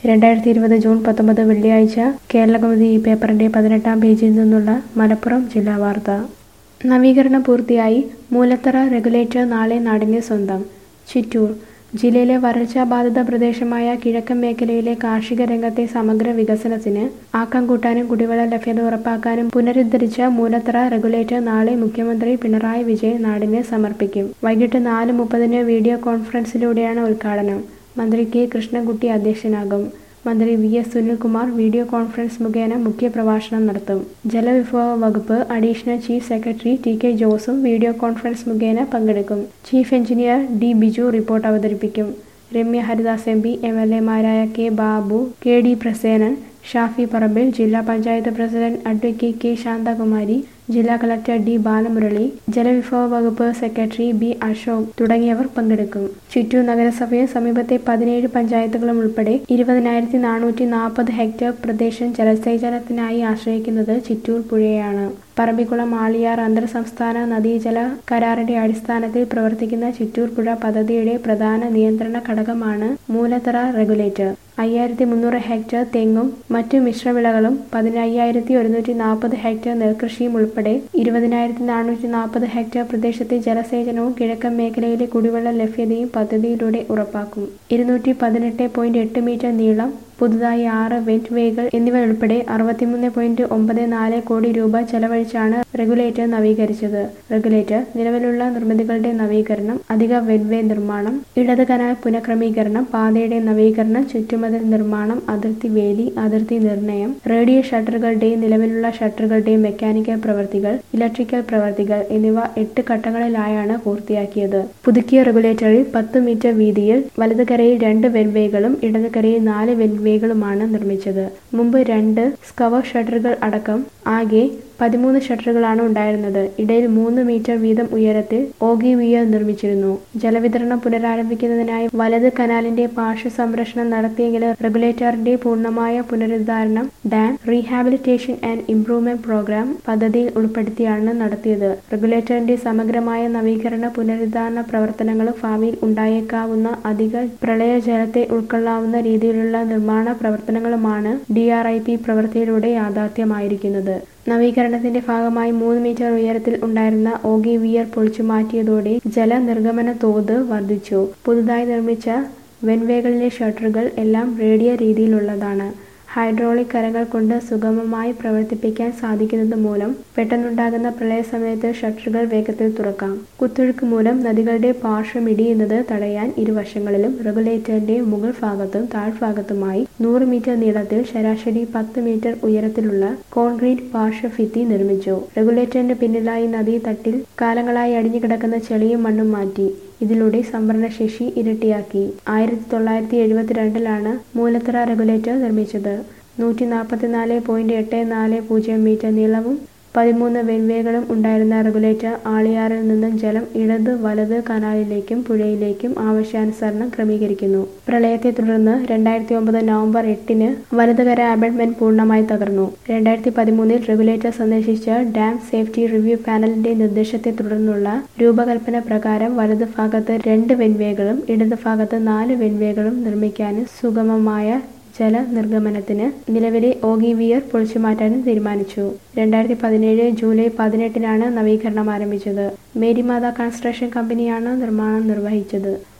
രണ്ടായിരത്തി ഇരുപത് ജൂൺ പത്തൊമ്പത് വെള്ളിയാഴ്ച കേരളകൗമുദി ഈ പേപ്പറിന്റെ പതിനെട്ടാം പേജിൽ നിന്നുള്ള മലപ്പുറം ജില്ലാ വാർത്ത നവീകരണം പൂർത്തിയായി മൂലത്തറ റെഗുലേറ്റർ നാളെ നാടിന് സ്വന്തം ചിറ്റൂർ ജില്ലയിലെ വരൾച്ചാ ബാധിത പ്രദേശമായ കിഴക്കൻ മേഖലയിലെ കാർഷിക രംഗത്തെ സമഗ്ര വികസനത്തിന് ആക്കം കൂട്ടാനും കുടിവെള്ള ലഭ്യത ഉറപ്പാക്കാനും പുനരുദ്ധരിച്ച മൂലത്തറ റെഗുലേറ്റർ നാളെ മുഖ്യമന്ത്രി പിണറായി വിജയൻ നാടിന് സമർപ്പിക്കും വൈകിട്ട് നാല് മുപ്പതിന് വീഡിയോ കോൺഫറൻസിലൂടെയാണ് ഉദ്ഘാടനം മന്ത്രി കെ കൃഷ്ണൻകുട്ടി അധ്യക്ഷനാകും മന്ത്രി V S Sunilkumar video conference മുഖേന മുഖ്യപ്രഭാഷണം നടത്തും ജലവിഭവ വകുപ്പ് additional chief secretary T K ജോസും വീഡിയോ കോൺഫറൻസ് മുഖേന പങ്കെടുക്കും chief engineer D Biju report അവതരിപ്പിക്കും Ramya Haridas M P M L എമാരായ K Babu K D Prasenan Shafi Parambil ജില്ലാ panchayat president advocate K Shanthakumari ജില്ലാ കളക്ടർ ഡി ബാലമുരളി ജലവിഭവ വകുപ്പ് സെക്രട്ടറി ബി അശോക് തുടങ്ങിയവർ പങ്കെടുക്കും ചിറ്റൂർ നഗരസഭയും സമീപത്തെ പതിനേഴ് പഞ്ചായത്തുകളും ഉൾപ്പെടെ ഇരുപതിനായിരത്തി നാനൂറ്റി നാൽപ്പത് ഹെക്ടർ പ്രദേശം ജലസേചനത്തിനായി ആശ്രയിക്കുന്നത് ചിറ്റൂർ പുഴയാണ് പറമ്പിക്കുളം ആളിയാർ അന്തർ സംസ്ഥാന നദീജല കരാറിന്റെ അടിസ്ഥാനത്തിൽ പ്രവർത്തിക്കുന്ന ചിറ്റൂർ പുഴ പദ്ധതിയുടെ പ്രധാന നിയന്ത്രണ ഘടകമാണ് മൂലത്തറ റെഗുലേറ്റർ അയ്യായിരത്തി മുന്നൂറ് ഹെക്ടർ തെങ്ങും മറ്റു മിശ്രവിളകളും പതിനയ്യായിരത്തി ഒരുന്നൂറ്റി നാൽപ്പത് ഹെക്ടർ നെൽകൃഷിയും ഉൾപ്പെടെ ഇരുപതിനായിരത്തി നാനൂറ്റി നാൽപ്പത് ഹെക്ടർ പ്രദേശത്തെ ജലസേചനവും കിഴക്കൻ മേഖലയിലെ കുടിവെള്ള ലഭ്യതയും പദ്ധതിയിലൂടെ ഉറപ്പാക്കും ഇരുന്നൂറ്റി പതിനെട്ട് പോയിന്റ് എട്ട് മീറ്റർ നീളം പുതുതായി ആറ് വെന്റ് വേകൾ എന്നിവ ഉൾപ്പെടെ അറുപത്തിമൂന്ന് പോയിന്റ് ഒമ്പത് നാല് കോടി രൂപ ചെലവഴിച്ചാണ് റെഗുലേറ്റർ നവീകരിച്ചത് റെഗുലേറ്റർ നിലവിലുള്ള നിർമ്മിതികളുടെ നവീകരണം അധിക വെന്റ്വേ നിർമ്മാണം ഇടത് കനാൽ പുനഃക്രമീകരണം പാതയുടെ നവീകരണം ചുറ്റുമതിൽ നിർമ്മാണം അതിർത്തി വേലി അതിർത്തി നിർണയം റേഡിയോ ഷട്ടറുകളുടെയും നിലവിലുള്ള ഷട്ടറുകളുടെയും മെക്കാനിക്കൽ പ്രവൃത്തികൾ ഇലക്ട്രിക്കൽ പ്രവൃത്തികൾ എന്നിവ എട്ട് ഘട്ടങ്ങളിലായാണ് പൂർത്തിയാക്കിയത് പുതുക്കിയ റെഗുലേറ്ററിൽ പത്ത് മീറ്റർ വീതിയിൽ വലതുകരയിൽ രണ്ട് വെൻവേകളും ഇടതുകരയിൽ നാല് വെൻവേകളുമാണ് നിർമ്മിച്ചത് മുമ്പ് രണ്ട് സ്കവർ ഷട്ടറുകൾ അടക്കം ആകെ പതിമൂന്ന് ഷട്ടറുകളാണ് ഉണ്ടായിരുന്നത് ഇടയിൽ മൂന്ന് മീറ്റർ വീതം ഉയരത്തിൽ ഓഗി വിയർ നിർമ്മിച്ചിരുന്നു ജലവിതരണം പുനരാരംഭിക്കുന്നതിനായി വലത് കനാലിന്റെ പാർശ്വ സംരക്ഷണം നടത്തിയെങ്കിലും റെഗുലേറ്ററിന്റെ പൂർണ്ണമായ പുനരുദ്ധാരണം dam rehabilitation and improvement program പദ്ധതിയിൽ ഉൾപ്പെടുത്തിയാണ് നടത്തിയത് റെഗുലേറ്ററിന്റെ സമഗ്രമായ നവീകരണ പുനരുദ്ധാരണ പ്രവർത്തനങ്ങളും ഭാവിയിൽ ഉണ്ടായേക്കാവുന്ന അധിക പ്രളയജലത്തെ ഉൾക്കൊള്ളാവുന്ന രീതിയിലുള്ള നിർമ്മാണ പ്രവർത്തനങ്ങളുമാണ് ഡി ആർ ഐ പി പ്രവൃത്തിയിലൂടെ യാഥാർത്ഥ്യമായിരിക്കുന്നത് നവീകരണത്തിന്റെ ഭാഗമായി മൂന്ന് മീറ്റർ ഉയരത്തിൽ ഉണ്ടായിരുന്ന ഓഗി വിയർ പൊളിച്ചു മാറ്റിയതോടെ ജലനിർഗമന തോത് വർദ്ധിച്ചു പുതുതായി നിർമ്മിച്ച വെൻവേകളിലെ ഷട്ടറുകൾ എല്ലാം റേഡിയോ രീതിയിലുള്ളതാണ് ഹൈഡ്രോളിക് കരങ്ങൾ കൊണ്ട് സുഗമമായി പ്രവർത്തിപ്പിക്കാൻ സാധിക്കുന്നത് മൂലം പെട്ടെന്നുണ്ടാകുന്ന പ്രളയ സമയത്ത് ഷട്ടറുകൾ വേഗത്തിൽ തുറക്കാം കുത്തൊഴുക്ക് മൂലം നദികളുടെ പാർശ്വം ഇടിയുന്നത് തടയാൻ ഇരുവശങ്ങളിലും റെഗുലേറ്ററിന്റെ മുകൾ ഭാഗത്തും താഴ്ഭാഗത്തുമായി നൂറ് മീറ്റർ നീളത്തിൽ ശരാശരി പത്ത് മീറ്റർ ഉയരത്തിലുള്ള കോൺക്രീറ്റ് പാർശ്വഭിത്തി നിർമ്മിച്ചു റെഗുലേറ്ററിന്റെ പിന്നിലായി നദീ തട്ടിൽ കാലങ്ങളായി അടിഞ്ഞുകിടക്കുന്ന ചെളിയും മണ്ണും മാറ്റി ഇതിലൂടെ സംഭരണശേഷി ഇരട്ടിയാക്കി ആയിരത്തി തൊള്ളായിരത്തി എഴുപത്തിരണ്ടിലാണ് മൂലത്തറ റെഗുലേറ്റർ നിർമ്മിച്ചത് നൂറ്റി നാൽപ്പത്തിനാല് പോയിന്റ് എട്ട് നാല് പൂജ്യം മീറ്റർ നീളവും പതിമൂന്ന് വെൻവേകളും ഉണ്ടായിരുന്ന റെഗുലേറ്റർ ആളിയാറിൽ നിന്നും ജലം ഇടത് വലത് കനാലിലേക്കും പുഴയിലേക്കും ആവശ്യാനുസരണം ക്രമീകരിക്കുന്നു പ്രളയത്തെ തുടർന്ന് രണ്ടായിരത്തി ഒമ്പത് നവംബർ എട്ടിന് വലതുകര അബട്ട്മെന്റ് പൂർണ്ണമായി തകർന്നു രണ്ടായിരത്തി പതിമൂന്നിൽ റെഗുലേറ്റർ സന്ദർശിച്ച ഡാം സേഫ്റ്റി റിവ്യൂ പാനലിന്റെ നിർദ്ദേശത്തെ തുടർന്നുള്ള രൂപകൽപ്പന പ്രകാരം വലത് ഭാഗത്ത് രണ്ട് വെൻവേകളും ഇടത് ഭാഗത്ത് നാല് വെൻവേകളും നിർമ്മിക്കാനും സുഗമമായ ജലനിർഗമനത്തിന് നിലവിലെ ഓഗി വിയർ പൊളിച്ചുമാറ്റാനും തീരുമാനിച്ചു രണ്ടായിരത്തി പതിനേഴ് ജൂലൈ പതിനെട്ടിനാണ് നവീകരണം ആരംഭിച്ചത് മേരിമാത കൺസ്ട്രക്ഷൻ കമ്പനിയാണ് നിർമ്മാണം നിർവഹിച്ചത്